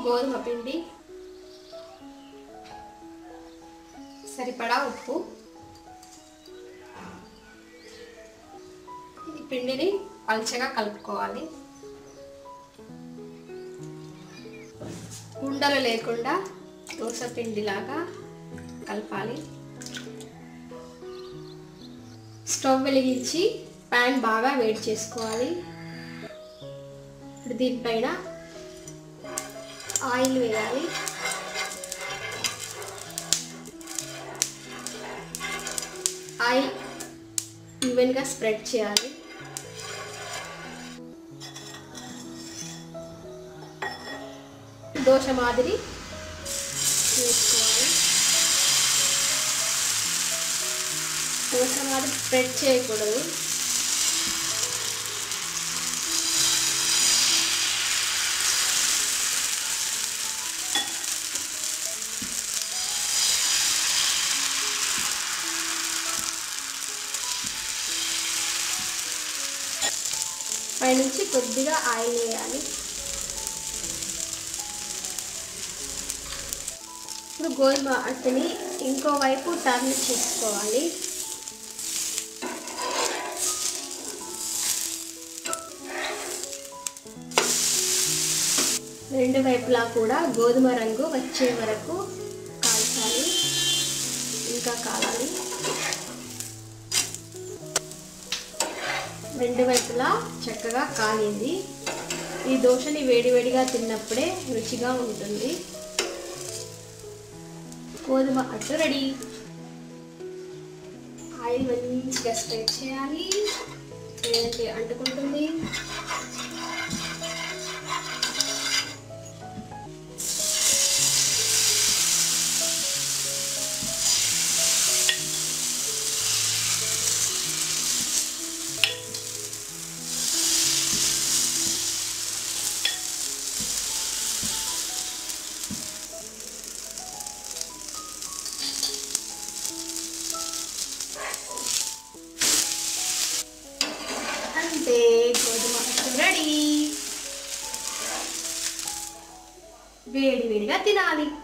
గోధుమ పిండి సరిపడా ఉప్పు ఈ పిండిని పల్చగా కలుపుకోవాలి ఉండలు లేకుండా దోశ పిండిలాగా కలపాలి స్టవ్ వెలిగించి ప్యాన్ బాగా వేడి చేసుకోవాలి ఇప్పుడు దీనిపైన ఆయిల్ వేయాలి ఆయిల్ ఈవెన్గా స్ప్రెడ్ చేయాలి దోశ మాదిరి వేసుకోవాలి దోశ మాదిరి స్ప్రెడ్ చేయకూడదు పైనుంచి కొద్దిగా ఆయిల్ వేయాలి ఇప్పుడు గోధుమ అట్టని ఇంకో వైపు టర్న్ చేసుకోవాలి రెండు వైపులా కూడా గోధుమ రంగు వచ్చే వరకు కాల్చాలి ఇంకా కాలాలి రెండు వైపులా చక్కగా కాలింది ఈ దోశని వేడివేడిగా తిన్నప్పుడే రుచిగా ఉంటుంది గోధుమ అట్టు రెడీ ఆయిల్ మంచిగా స్ప్రెడ్ చేయాలి లేదంటే అంటుకుంటుంది అంతే గోధుమ అట్టు రెడీ వేడి వేడిగా తినాలి